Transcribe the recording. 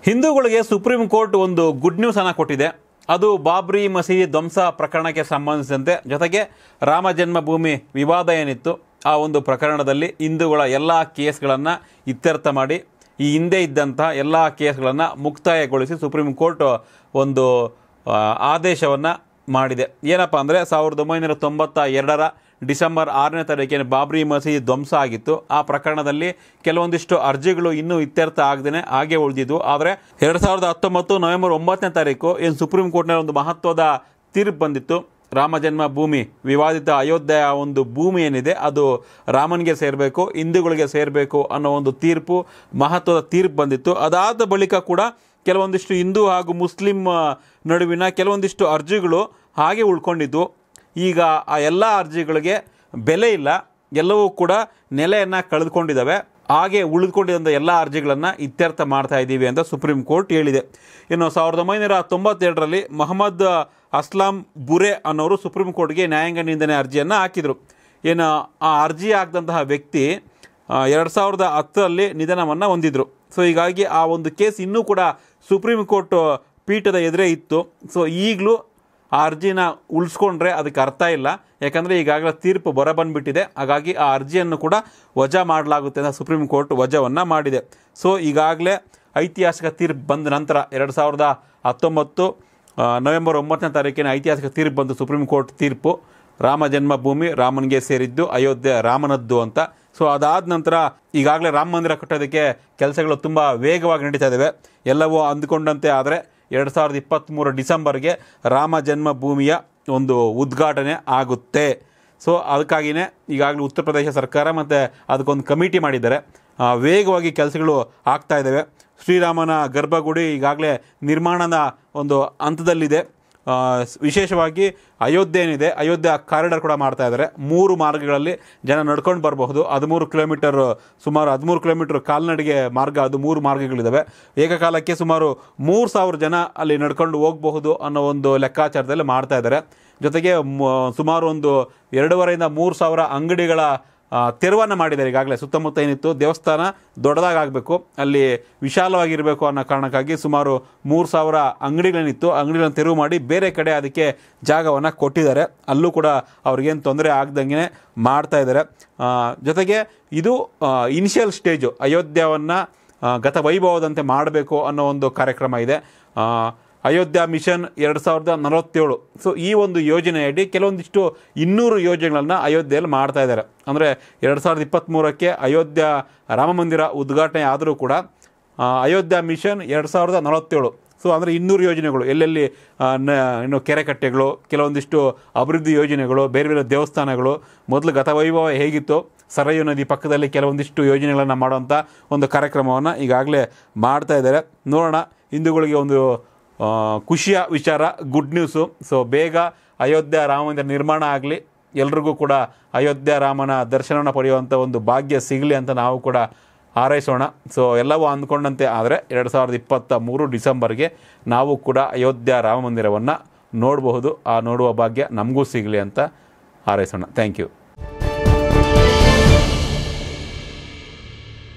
ಹಿಂದೂಗಳಿಗೆ supreme court ಒಂದು good news ಅನ್ನ ಕೊಟ್ಟಿದೆ ಅದು ಬಾಬ್ರಿ ಮಸೀದಿ ಧ್ವಂಸ ಪ್ರಕರಣಕ್ಕೆ ಸಂಬಂಧಿಸಿದಂತೆ ಜೊತೆಗೆ ರಾಮ ಜನ್ಮಭೂಮಿ ವಿವಾದ ಏನಿತ್ತು ಆ ಒಂದು ಪ್ರಕರಣದಲ್ಲಿ ಹಿಂದೂಗಳ ಎಲ್ಲ ಕೇಸ್ಗಳನ್ನು ಇತ್ಯರ್ಥ ಮಾಡಿ ಈ ಹಿಂದೆ ಇದ್ದಂತಹ ಎಲ್ಲ ಕೇಸ್ಗಳನ್ನು ಮುಕ್ತಾಯಗೊಳಿಸಿ ಸುಪ್ರೀಂ ಕೋರ್ಟ್ ಒಂದು ಆದೇಶವನ್ನು ಮಾಡಿದೆ ಏನಪ್ಪ ಅಂದರೆ ಸಾವಿರದ ಒಂಬೈನೂರ ತೊಂಬತ್ತ ಎರಡರ ಡಿಸೆಂಬರ್ ಆರನೇ ತಾರೀಕಿನ ಬಾಬ್ರಿ ಮಸೀದಿ ಧ್ವಂಸ ಆಗಿತ್ತು ಆ ಪ್ರಕರಣದಲ್ಲಿ ಕೆಲವೊಂದಿಷ್ಟು ಅರ್ಜಿಗಳು ಇನ್ನೂ ಇತ್ಯರ್ಥ ಆಗದೇ ಹಾಗೆ ಉಳಿದಿದ್ವು ಆದರೆ ಎರಡು ಸಾವಿರದ ಹತ್ತೊಂಬತ್ತು ನವೆಂಬರ್ ಒಂಬತ್ತನೇ ತಾರೀಕು ಏನು ಸುಪ್ರೀಂ ಕೋರ್ಟ್ನಲ್ಲಿ ಒಂದು ಮಹತ್ವದ ತೀರ್ಪು ಬಂದಿತ್ತು ರಾಮ ಜನ್ಮ ಭೂಮಿ ವಿವಾದಿತ ಅಯೋಧ್ಯೆಯ ಒಂದು ಭೂಮಿ ಏನಿದೆ ಅದು ರಾಮನಿಗೆ ಸೇರಬೇಕು ಹಿಂದೂಗಳಿಗೆ ಸೇರಬೇಕು ಅನ್ನೋ ಒಂದು ತೀರ್ಪು ಮಹತ್ವದ ತೀರ್ಪು ಬಂದಿತ್ತು ಅದಾದ ಬಳಿಕ ಕೂಡ ಕೆಲವೊಂದಿಷ್ಟು ಹಿಂದೂ ಹಾಗೂ ಮುಸ್ಲಿಂ ಆ, ನಡುವಿನ ಕೆಲವೊಂದಿಷ್ಟು ಅರ್ಜಿಗಳು ಹಾಗೆ ಉಳ್ಕೊಂಡಿದ್ವು ಈಗ ಆ ಎಲ್ಲ ಅರ್ಜಿಗಳಿಗೆ ಬೆಲೆ ಇಲ್ಲ ಎಲ್ಲವೂ ಕೂಡ ನೆಲೆಯನ್ನು ಕಳೆದುಕೊಂಡಿದ್ದಾವೆ ಹಾಗೆ ಉಳಿದುಕೊಂಡಿದ್ದಂಥ ಎಲ್ಲ ಅರ್ಜಿಗಳನ್ನು ಇತ್ಯರ್ಥ ಮಾಡ್ತಾ ಇದ್ದೀವಿ ಅಂತ ಸುಪ್ರೀಂ ಕೋರ್ಟ್ ಹೇಳಿದೆ ಇನ್ನು ಸಾವಿರದ ಒಂಬೈನೂರ ತೊಂಬತ್ತೆರಡರಲ್ಲಿ ಮೊಹಮ್ಮದ್ ಅಸ್ಲಾಂ ಬುರೆ ಅನ್ನೋರು ಸುಪ್ರೀಂ ಕೋರ್ಟ್ಗೆ ನ್ಯಾಯಾಂಗ ನಿಂದನೆ ಅರ್ಜಿಯನ್ನು ಹಾಕಿದರು ಏನು ಆ ಅರ್ಜಿ ಹಾಕಿದಂತಹ ವ್ಯಕ್ತಿ ಎರಡು ಸಾವಿರದ ಹತ್ತರಲ್ಲಿ ನಿಧನವನ್ನು ಹೊಂದಿದ್ರು ಸೊ ಹೀಗಾಗಿ ಆ ಒಂದು ಕೇಸ್ ಇನ್ನೂ ಕೂಡ ಸುಪ್ರೀಂ ಕೋರ್ಟ್ ಪೀಠದ ಎದುರೇ ಇತ್ತು ಸೊ ಈಗಲೂ ಆ ಅರ್ಜಿನ ಉಳಿಸ್ಕೊಂಡ್ರೆ ಅದಕ್ಕೆ ಅರ್ಥ ಇಲ್ಲ ಯಾಕಂದರೆ ಈಗಾಗಲೇ ತೀರ್ಪು ಹೊರಬಂದ್ಬಿಟ್ಟಿದೆ ಹಾಗಾಗಿ ಆ ಅರ್ಜಿಯನ್ನು ಕೂಡ ವಜಾ ಮಾಡಲಾಗುತ್ತೆ ಅಂತ ಸುಪ್ರೀಂ ಕೋರ್ಟ್ ವಜಾವನ್ನು ಮಾಡಿದೆ ಸೊ ಈಗಾಗಲೇ ಐತಿಹಾಸಿಕ ತೀರ್ಪು ಬಂದ ನಂತರ ಎರಡು ಸಾವಿರದ ಹತ್ತೊಂಬತ್ತು ಆ, ನವೆಂಬರ್ ಒಂಬತ್ತನೇ ತಾರೀಕಿನ ಐತಿಹಾಸಿಕ ತೀರ್ಪು ಬಂದು ಸುಪ್ರೀಂ ಕೋರ್ಟ್ ತೀರ್ಪು ರಾಮ ಜನ್ಮಭೂಮಿ ರಾಮನಿಗೆ ಸೇರಿದ್ದು ಅಯೋಧ್ಯೆ ರಾಮನದ್ದು ಅಂತ ಸೊ ಅದಾದ ನಂತರ ಈಗಾಗಲೇ ರಾಮ ಮಂದಿರ ಕಟ್ಟೋದಕ್ಕೆ ಕೆಲಸಗಳು ತುಂಬ ವೇಗವಾಗಿ ನಡೀತಾ ಇದ್ದಾವೆ ಎಲ್ಲವೂ ಅಂದುಕೊಂಡಂತೆ ಆದರೆ ಎರಡು ಸಾವಿರದ ಇಪ್ಪತ್ತ್ಮೂರು ಡಿಸೆಂಬರ್ಗೆ ರಾಮ ಜನ್ಮಭೂಮಿಯ ಒಂದು ಉದ್ಘಾಟನೆ ಆಗುತ್ತೆ ಸೊ ಅದಕ್ಕಾಗಿಯೇ ಈಗಾಗಲೇ ಉತ್ತರ ಪ್ರದೇಶ ಸರ್ಕಾರ ಮತ್ತು ಅದಕ್ಕೊಂದು ಕಮಿಟಿ ಮಾಡಿದ್ದಾರೆ ಆ, ವೇಗವಾಗಿ ಕೆಲಸಗಳು ಆಗ್ತಾ ಇದ್ದಾವೆ ಶ್ರೀರಾಮನ ಗರ್ಭಗುಡಿ ಈಗಾಗಲೇ ನಿರ್ಮಾಣದ ಒಂದು ಹಂತದಲ್ಲಿದೆ ಆ, ಸ್- ವಿಶೇಷವಾಗಿ ಅಯೋಧ್ಯೆ ಏನಿದೆ ಅಯೋಧ್ಯೆ ಕಾರಿಡಾರ್ ಕೂಡ ಮಾಡ್ತಾ ಇದ್ದಾರೆ ಮೂರು ಮಾರ್ಗಗಳಲ್ಲಿ ಜನ ನಡ್ಕೊಂಡು ಬರಬಹುದು ಹದಿಮೂರು ಕಿಲೋಮೀಟರ್ ಸುಮಾರು ಹದಿಮೂರು ಕಿಲೋಮೀಟರ್ ಕಾಲ್ನಡಿಗೆ ಮಾರ್ಗ ಅದು ಮೂರು ಮಾರ್ಗಗಳಿದ್ದಾವೆ ಏಕಕಾಲಕ್ಕೆ ಸುಮಾರು ಮೂರು ಸಾವಿರ ಜನ ಅಲ್ಲಿ ನಡ್ಕೊಂಡು ಹೋಗಬಹುದು ಅನ್ನೋ ಒಂದು ಲೆಕ್ಕಾಚಾರದಲ್ಲಿ ಮಾಡ್ತಾ ಇದ್ದಾರೆ ಜೊತೆಗೆ ಮ- ಸುಮಾರು ಒಂದು ಎರಡೂವರೆಯಿಂದ ಮೂರು ಸಾವಿರ ಅಂಗಡಿಗಳ ಆ, ತೆರವನ್ನು ಮಾಡಿದ್ದಾರೆ ಈಗಾಗಲೇ ಸುತ್ತಮುತ್ತ ಏನಿತ್ತು ದೇವಸ್ಥಾನ ದೊಡ್ಡದಾಗಬೇಕು ಅಲ್ಲಿ ವಿಶಾಲವಾಗಿರಬೇಕು ಅನ್ನೋ ಕಾರಣಕ್ಕಾಗಿ ಸುಮಾರು ಮೂರು ಸಾವಿರ ಅಂಗಡಿಗಳೇನಿತ್ತು ಅಂಗಡಿಗಳನ್ನು ತೆರವು ಮಾಡಿ ಬೇರೆ ಕಡೆ ಅದಕ್ಕೆ ಜಾಗವನ್ನು ಕೊಟ್ಟಿದ್ದಾರೆ ಅಲ್ಲೂ ಕೂಡ ಅವ್ರಿಗೇನು ತೊಂದರೆ ಆಗ್ದಂಗೆ ಮಾಡ್ತಾ ಇದ್ದಾರೆ ಆ, ಜೊತೆಗೆ ಇದು ಇನಿಷಿಯಲ್ ಸ್ಟೇಜು ಅಯೋಧ್ಯವನ್ನು ಗತ ವೈಭವದಂತೆ ಮಾಡಬೇಕು ಅನ್ನೋ ಒಂದು ಕಾರ್ಯಕ್ರಮ ಇದೆ ಆ, ಅಯೋಧ್ಯ ಮಿಷನ್ ಎರಡು ಸಾವಿರದ ನಲವತ್ತೇಳು ಸೊ ಈ ಒಂದು ಯೋಜನೆಯಡಿ ಕೆಲವೊಂದಿಷ್ಟು ಇನ್ನೂರು ಯೋಜನೆಗಳನ್ನು ಅಯೋಧ್ಯೆಯಲ್ಲಿ ಮಾಡ್ತಾ ಇದ್ದಾರೆ ಅಂದರೆ ಎರಡು ಸಾವಿರದ ಇಪ್ಪತ್ತ್ಮೂರಕ್ಕೆ ಅಯೋಧ್ಯ ರಾಮ ಮಂದಿರ ಉದ್ಘಾಟನೆ ಆದರೂ ಕೂಡ ಆ, ಅಯೋಧ್ಯ ಮಿಷನ್ ಎರಡು ಸಾವಿರದ ನಲವತ್ತೇಳು ಸೊ ಅಂದರೆ ಇನ್ನೂರು ಯೋಜನೆಗಳು ಎಲ್ಲೆಲ್ಲಿ ಆ, ನ- ಇನ್ನು ಕೆರೆ ಕಟ್ಟೆಗಳು ಕೆಲವೊಂದಿಷ್ಟು ಅಭಿವೃದ್ಧಿ ಯೋಜನೆಗಳು ಬೇರೆ ಬೇರೆ ದೇವಸ್ಥಾನಗಳು ಮೊದಲು ಗತವೈಭವ ಹೇಗಿತ್ತು ಸರಯು ನದಿ ಪಕ್ಕದಲ್ಲಿ ಕೆಲವೊಂದಿಷ್ಟು ಯೋಜನೆಗಳನ್ನು ಮಾಡುವಂಥ ಒಂದು ಕಾರ್ಯಕ್ರಮವನ್ನು ಈಗಾಗಲೇ ಮಾಡ್ತಾ ಇದ್ದಾರೆ ನೋಡೋಣ ಹಿಂದೂಗಳಿಗೆ ಒಂದು ಆ, ಖುಷಿಯ ವಿಚಾರ ಗುಡ್ ನ್ಯೂಸು ಸೊ ಬೇಗ ಅಯೋಧ್ಯ ರಾಮ ಮಂದಿರ ನಿರ್ಮಾಣ ಆಗಲಿ ಎಲ್ರಿಗೂ ಕೂಡ ಅಯೋಧ್ಯ ರಾಮನ ದರ್ಶನವನ್ನು ಪಡೆಯುವಂಥ ಒಂದು ಭಾಗ್ಯ ಸಿಗಲಿ ಅಂತ ನಾವು ಕೂಡ ಹಾರೈಸೋಣ ಸೊ ಎಲ್ಲವೂ ಅಂದ್ಕೊಂಡಂತೆ ಆದರೆ ಎರಡು ಸಾವಿರದ ಇಪ್ಪತ್ತ ಮೂರು ಡಿಸೆಂಬರ್ಗೆ ನಾವು ಕೂಡ ಅಯೋಧ್ಯ ರಾಮ ಮಂದಿರವನ್ನು ನೋಡಬಹುದು ಆ ನೋಡುವ ಭಾಗ್ಯ ನಮಗೂ ಸಿಗಲಿ ಅಂತ ಹಾರೈಸೋಣ ಥ್ಯಾಂಕ್ ಯು